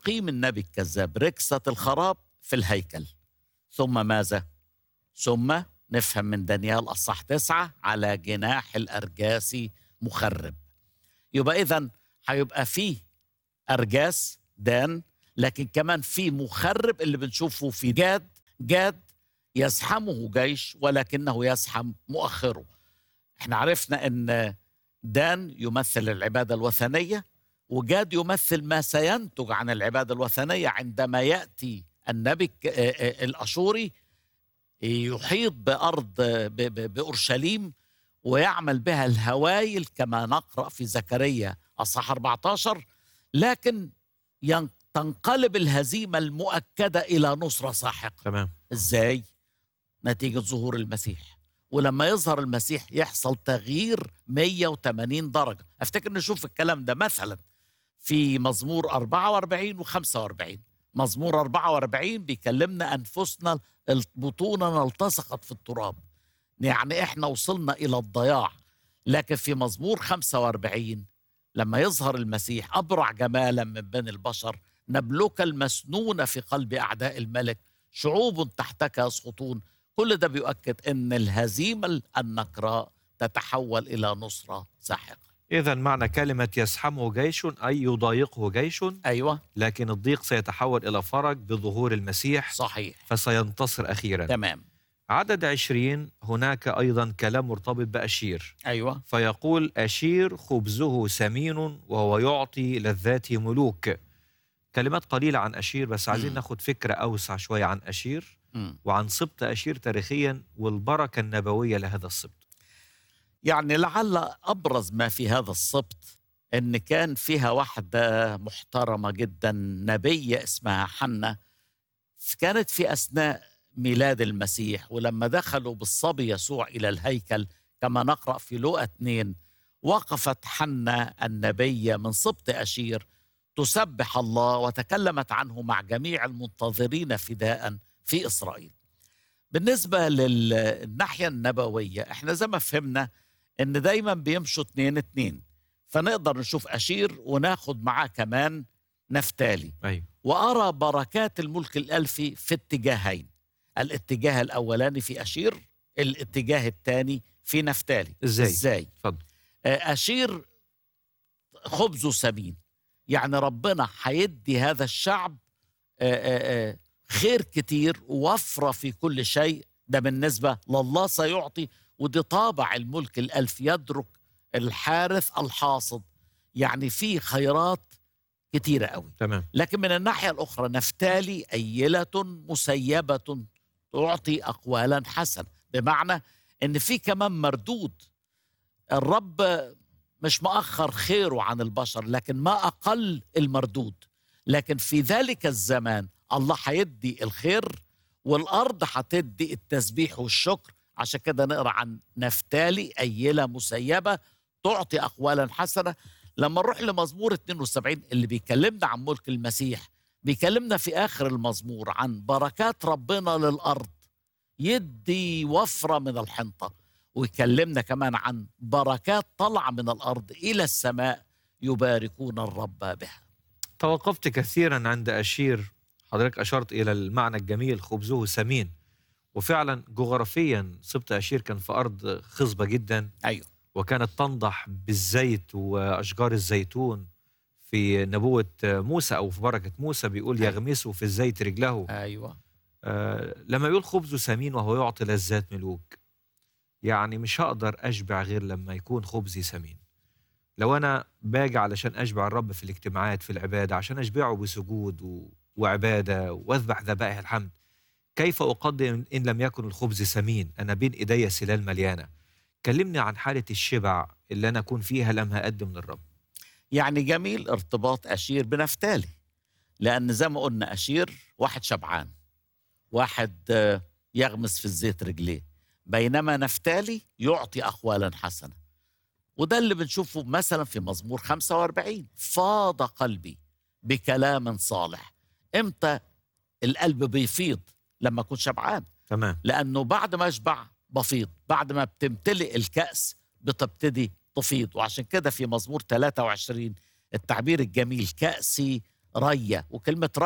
يقيم النبي الكذاب ركسة الخراب في الهيكل ثم ماذا؟ ثم نفهم من دانيال أصح تسعة على جناح الأرجاسي مخرب يبقى إذا هيبقى فيه أرجاس دان لكن كمان في مخرب اللي بنشوفه في جاد جاد يزحمه جيش ولكنه يزحم مؤخره احنا عرفنا ان دان يمثل العبادة الوثنية وجاد يمثل ما سينتج عن العبادة الوثنية عندما يأتي النبي الأشوري يحيط بأرض بأورشليم ويعمل بها الهوايل كما نقرأ في زكريا أصح 14 لكن تنقلب الهزيمة المؤكدة إلى نصرة ساحقة تمام إزاي؟ نتيجة ظهور المسيح ولما يظهر المسيح يحصل تغيير 180 درجة أفتكر نشوف الكلام ده مثلا في مزمور 44 و45 مزمور 44 بيكلمنا أنفسنا بطوننا التصقت في التراب يعني إحنا وصلنا إلى الضياع لكن في مزمور 45 لما يظهر المسيح أبرع جمالا من بين البشر نبلك المسنون في قلب أعداء الملك شعوب تحتك يسقطون كل ده بيؤكد أن الهزيمة النكراء تتحول إلى نصرة ساحقة إذا معنى كلمة يزحمه جيش أي يضايقه جيش أيوة لكن الضيق سيتحول إلى فرج بظهور المسيح صحيح فسينتصر أخيرا تمام عدد عشرين هناك أيضا كلام مرتبط بأشير أيوة فيقول أشير خبزه سمين وهو يعطي لذات ملوك كلمات قليلة عن أشير بس عايزين مم. ناخد فكرة أوسع شوية عن أشير مم. وعن سبط أشير تاريخيا والبركة النبوية لهذا السبط يعني لعل أبرز ما في هذا السبط أن كان فيها واحدة محترمة جدا نبية اسمها حنة كانت في أثناء ميلاد المسيح ولما دخلوا بالصبي يسوع إلى الهيكل كما نقرأ في لوقا 2 وقفت حنة النبية من سبط أشير تسبح الله وتكلمت عنه مع جميع المنتظرين فداء في إسرائيل بالنسبة للناحية النبوية احنا زي ما فهمنا ان دايما بيمشوا اتنين اتنين فنقدر نشوف أشير وناخد معاه كمان نفتالي أيوة وأرى بركات الملك الألفي في اتجاهين الاتجاه الأولاني في أشير الاتجاه الثاني في نفتالي إزاي؟ إزاي؟ اتفضل آه، أشير خبزه سمين يعني ربنا هيدي هذا الشعب آه، آه، آه، خير كتير ووفرة في كل شيء ده بالنسبة لله سيعطي ودي طابع الملك الألف يدرك الحارث الحاصد يعني في خيرات كتيرة قوي تمام لكن من الناحية الأخرى نفتالي أيلة مسيبة تعطي أقوالا حسنة بمعنى أن في كمان مردود الرب مش مؤخر خيره عن البشر لكن ما أقل المردود لكن في ذلك الزمان الله هيدي الخير والأرض هتدي التسبيح والشكر عشان كده نقرأ عن نفتالي أيلة مسيبة تعطي أقوالا حسنة لما نروح لمزمور 72 اللي بيكلمنا عن ملك المسيح بيكلمنا في آخر المزمور عن بركات ربنا للأرض يدي وفرة من الحنطة ويكلمنا كمان عن بركات طلع من الأرض إلى السماء يباركون الرب بها توقفت كثيرا عند أشير حضرتك أشرت إلى المعنى الجميل خبزه سمين وفعلا جغرافيا سبط أشير كان في أرض خصبة جدا أيوه وكانت تنضح بالزيت وأشجار الزيتون في نبوة موسى أو في بركة موسى بيقول أيوة. يغمسوا في الزيت رجله أيوه آه لما يقول خبزه سمين وهو يعطي لذات ملوك يعني مش هقدر أشبع غير لما يكون خبزي سمين لو أنا باجي علشان أشبع الرب في الاجتماعات في العبادة عشان أشبعه بسجود و... وعبادة وأذبح ذبائح الحمد كيف أقدم إن لم يكن الخبز سمين أنا بين إيدي سلال مليانة كلمني عن حالة الشبع اللي أنا أكون فيها لما أقدم للرب يعني جميل ارتباط أشير بنفتالي لأن زي ما قلنا أشير واحد شبعان واحد آه، يغمس في الزيت رجليه بينما نفتالي يعطي أقوالا حسنة وده اللي بنشوفه مثلا في مزمور 45 فاض قلبي بكلام صالح امتى القلب بيفيض لما أكون شبعان تمام لأنه بعد ما أشبع بفيض بعد ما بتمتلئ الكأس بتبتدي تفيض وعشان كده في مزمور 23 التعبير الجميل كأسي رية وكلمة